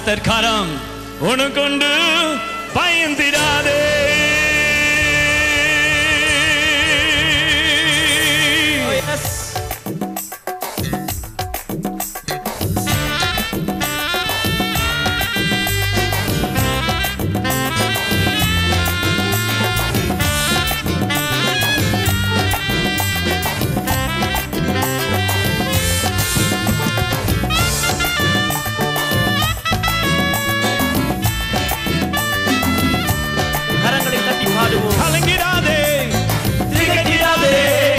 கத்தர் கரம் உனக்கொண்டு பயந்திடாதே கரங்களை தட்டி பாடுவோம் கலங்கிடாதே திகட்டிடாதே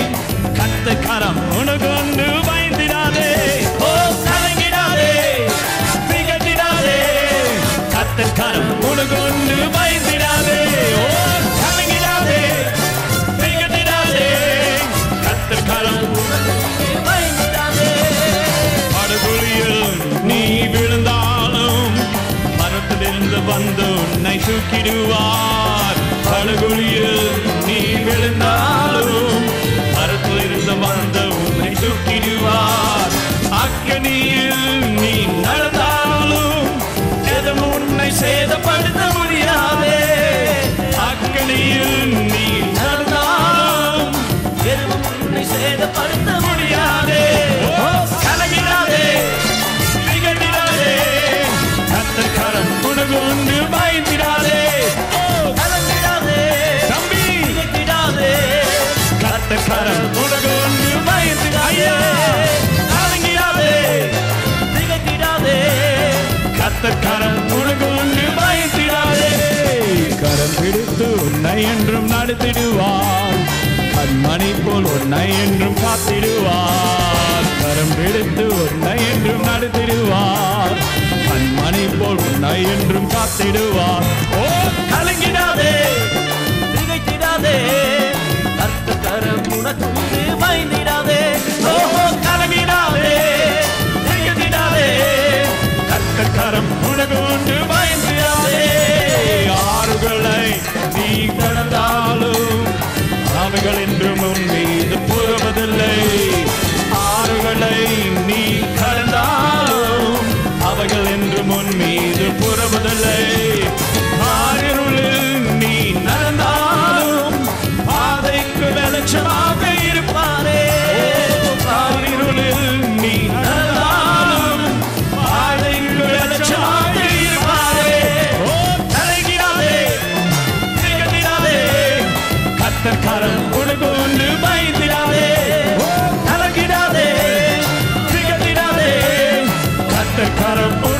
கத்தர் கரம் உனக்கொண்டு பயந்திடாதே ஓ கலங்கிடாதே திகட்டிடாதே கத்தர் கரம் உனக்கொண்டு பயந்திடாதே ஓ கலங்கிடாதே திகட்டிடாதே கத்தர் கரம் பயந்திடாதே. படுகுழியில் நீ விழுந்தாலும் மரத்திலிருந்து வந்து உன்னை தூக்கிடுவார் படுகுழியில் நீ விழுந்தாலும் மரத்திலிருந்து வந்து உன்னை தூக்கிடுவார் அக்கனியில் நீ நடந்தாலும் எதுவும் உன்னை சேதப்படுத்த முடியாதே அக்கனியில் நீ நடந்தாலும் எதுவும் உன்னை சேதப்படுத்த முடியாதே ஓ, கலங்கிடாதே திகட்டிடாதே கத்தர் கரம் உனக்கு பயந்திடாதே ஓ, கலங்கிடாதே தம்பி திகட்டிடாதே. கத்தர் கரம் உனக்கு பயந்திடாதே கலங்கிடாதே திகட்டிடாதே. கத்தர் கரம் உனக்கு பயந்திடாதே கரம் பிடித்து உன்னை என்றும் நடத்திடுவார் கண்மணி போல் உன்னை என்றும் காத்திடுவார் கரம் பிடித்து உன்னை என்றும் நடத்திடுவார் கண்மணி போல் உன்னை என்றும் காத்திடுவார் ஓ கலங்கிடாதே திகைத்திடாதே. கர்த்தர் கரம் உனக்குண்டு பயந்திடாதே. ஓஹோ கலங்கிடாதே திகட்டிடாதே கத்தர் கரம் உனக்கு உண்டு பயந்திடாதே ஆறுகளை நீ கடந்தாலும் அவைகள் என்றும் உன் மீது புறவதில்லை ஆறுகளை நீ கடந்தாலும் அவைகள் என்றும் உன் மீது புறவதில்லை ஆறிருளில் நீ நடந்தாலும் பாதைக்கு வெளிச்சமாக இருப்பாரே ஆறிருளில் நீ நடந்தாலும் பாதைக்கு வெளிச்சமாக இருப்பாரே ஓ தலைகிறாதே திகட்டிடாதே கத்தர் கரம் உனக்கு உண்டு பயந்திடாதே ஓ கலங்கிடாதே திகட்டிடாதே கத்தர் கரம் உனக்கு